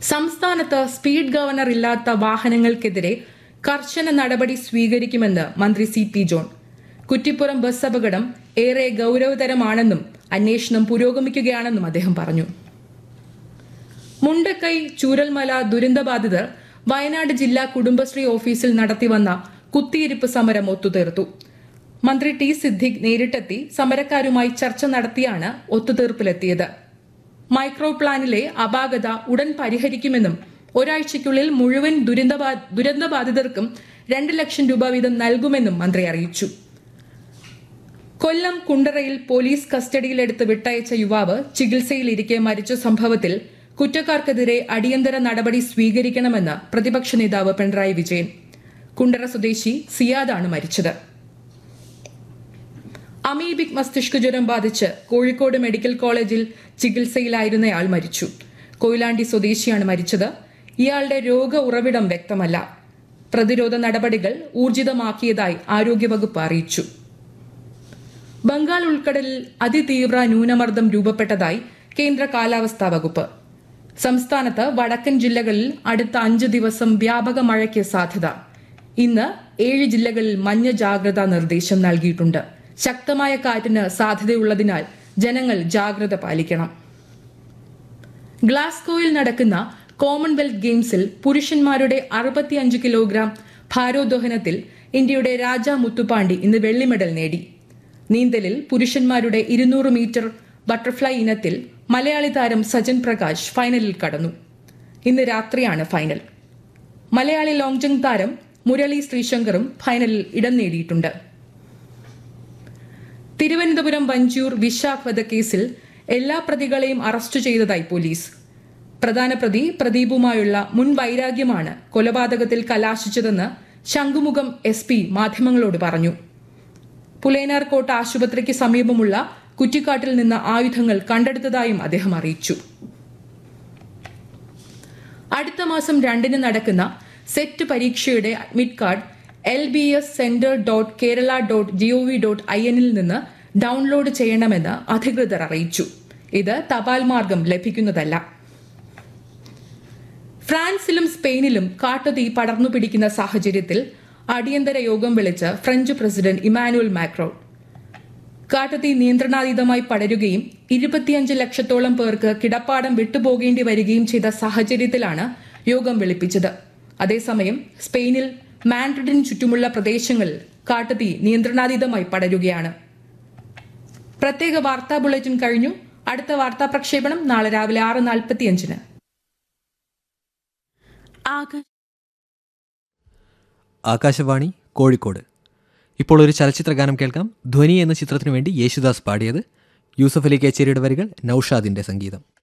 സംസ്ഥാനത്ത് speed governor ഇല്ലാത്ത വാഹനങ്ങൾക്കെതിരെ കർശന നടപടി സ്വീകരിക്കുമെന്ന് മന്ത്രി C P John Kuttippuram bus അപകടം ഏറെ ഗൗരവതരമാണെന്നും അന്വേഷണം പുരോഗമിക്കുകയാണെന്നും അദ്ദേഹം പറഞ്ഞു മുണ്ടക്കൈ ചൂരൽമല ദുരന്തബാധിതർ വയനാട് ജില്ലാ കുടുംബശ്രീ ഓഫീസിൽ നടത്തിവന്ന കുത്തിയിരിപ്പ് സമരം ഒത്തുതീർത്തു മന്ത്രി ടി സിദ്ദിഖ് നേരിട്ടെത്തി സമരക്കാരുമായി ചർച്ച നടത്തിയാണ് ഒത്തുതീർപ്പിലെത്തിയത് മൈക്രോ പ്ലാനിലെ അപാകത ഉടൻ പരിഹരിക്കുമെന്നും ഒരാഴ്ചയ്ക്കുള്ളിൽ മുഴുവൻ ദുരന്തബാ ദുരന്തബാധിതർക്കും രണ്ട് ലക്ഷം രൂപ വീതം നൽകുമെന്നും മന്ത്രി അറിയിച്ചു കൊല്ലം കുണ്ടറയിൽ പോലീസ് കസ്റ്റഡിയിലെടുത്ത് വിട്ടയച്ച യുവാവ് ചികിത്സയിലിരിക്കെ മരിച്ച സംഭവത്തിൽ കുറ്റക്കാർക്കെതിരെ അടിയന്തര നടപടി സ്വീകരിക്കണമെന്ന് പ്രതിപക്ഷ നേതാവ് പിണറായി വിജയൻ കുണ്ടറ സ്വദേശി സിയാദാണ് മരിച്ചത് അമീബിക് മസ്തിഷ്ക ജ്വരം ബാധിച്ച് കോഴിക്കോട് മെഡിക്കൽ കോളേജിൽ ചികിത്സയിലായിരുന്നയാൾ മരിച്ചു കൊയിലാണ്ടി സ്വദേശിയാണ് മരിച്ചത് ഇയാളുടെ രോഗ ഉറവിടം വ്യക്തമല്ല പ്രതിരോധ നടപടികൾ ഊർജിതമാക്കിയതായി ആരോഗ്യവകുപ്പ് അറിയിച്ചു ബംഗാൾ ഉൾക്കടലിൽ അതിതീവ്ര ന്യൂനമർദ്ദം രൂപപ്പെട്ടതായി കേന്ദ്ര കാലാവസ്ഥാ വകുപ്പ് സംസ്ഥാനത്ത് വടക്കൻ ജില്ലകളിൽ അടുത്ത അഞ്ച് ദിവസം വ്യാപക മഴയ്ക്ക് സാധ്യത ഇന്ന് ഏഴ് ജില്ലകളിൽ മഞ്ഞ ജാഗ്രതാ നിർദ്ദേശം നൽകിയിട്ടുണ്ട് ശക്തമായ കാറ്റിന് സാധ്യതയുള്ളതിനാൽ ജനങ്ങൾ ജാഗ്രത പാലിക്കണം ഗ്ലാസ്ഗോയിൽ നടക്കുന്ന കോമൺവെൽത്ത് ഗെയിംസിൽ പുരുഷന്മാരുടെ അറുപത്തിയഞ്ച് കിലോഗ്രാം ഭാരോദ്വഹനത്തിൽ ഇന്ത്യയുടെ രാജ മുത്തുപാണ്ഡി ഇന്ന് വെള്ളി മെഡൽ നേടി നീന്തലിൽ പുരുഷന്മാരുടെ ഇരുന്നൂറ് മീറ്റർ ബട്ടർഫ്ലൈ ഇനത്തിൽ മലയാളി താരം സജൻ പ്രകാശ് ഫൈനലിൽ കടന്നു ഇന്ന് രാത്രിയാണ് ഫൈനൽ മലയാളി ലോങ് ജംപ് താരം മുരളി ശ്രീശങ്കറും ഫൈനലിൽ ഇടം നേടിയിട്ടുണ്ട് തിരുവനന്തപുരം വഞ്ചൂർ വിശാഖ് വധക്കേസിൽ എല്ലാ പ്രതികളെയും അറസ്റ്റ് ചെയ്തതായി പോലീസ് പ്രധാന പ്രതി പ്രദീപുമായുള്ള മുൻ വൈരാഗ്യമാണ് കൊലപാതകത്തിൽ കലാശിച്ചതെന്ന് ശംഖുമുഖം എസ് പി മാധ്യമങ്ങളോട് പറഞ്ഞു പുലേനാർകോട്ട ആശുപത്രിക്ക് സമീപമുള്ള കുറ്റിക്കാട്ടിൽ നിന്ന് ആയുധങ്ങൾ കണ്ടെടുത്തതായും അദ്ദേഹം അറിയിച്ചു അടുത്ത മാസം രണ്ടിന് നടക്കുന്ന സെറ്റ് പരീക്ഷയുടെ admit card L B S centre dot Kerala dot G O V dot I എന്നിൽ നിന്ന് ഡൗൺലോഡ് ചെയ്യണമെന്ന് അധികൃതർ അറിയിച്ചു ഇത് തപാൽ മാർഗം ലഭിക്കുന്നതല്ല ഫ്രാൻസിലും സ്പെയിനിലും കാട്ടുതീ പടർന്നു പിടിക്കുന്ന സാഹചര്യത്തിൽ അടിയന്തര യോഗം വിളിച്ച് ഫ്രഞ്ച് പ്രസിഡന്റ് ഇമാനുവൽ മാക്രോ കാട്ടുതീ നിയന്ത്രണാതീതമായി പടരുകയും ഇരുപത്തിയഞ്ച് ലക്ഷത്തോളം പേർക്ക് കിടപ്പാടം വിട്ടുപോകേണ്ടി വരികയും ചെയ്ത സാഹചര്യത്തിലാണ് യോഗം വിളിപ്പിച്ചത് അതേസമയം സ്പെയിനിൽ മാൻഡ്രിഡിന് ചുറ്റുമുള്ള പ്രദേശങ്ങളിൽ കാട്ടുതീ നിയന്ത്രണാതീതമായി പടരുകയാണ് പ്രത്യേക വാർത്താ ബുള്ളറ്റിൻ കഴിഞ്ഞു അടുത്ത വാർത്താ പ്രക്ഷേപണം നാളെ രാവിലെ ആറ് നാൽപ്പത്തിയഞ്ചിന് ആകാശ ആകാശവാണി കോഴിക്കോട് ഇപ്പോൾ ഒരു ചലച്ചിത്ര ഗാനം കേൾക്കാം ധ്വനി എന്ന ചിത്രത്തിനു വേണ്ടി യേശുദാസ് പാടിയത് യൂസഫ് അലി കേച്ചേരിയുടെ വരികൾ നൌഷാദിന്റെ സംഗീതം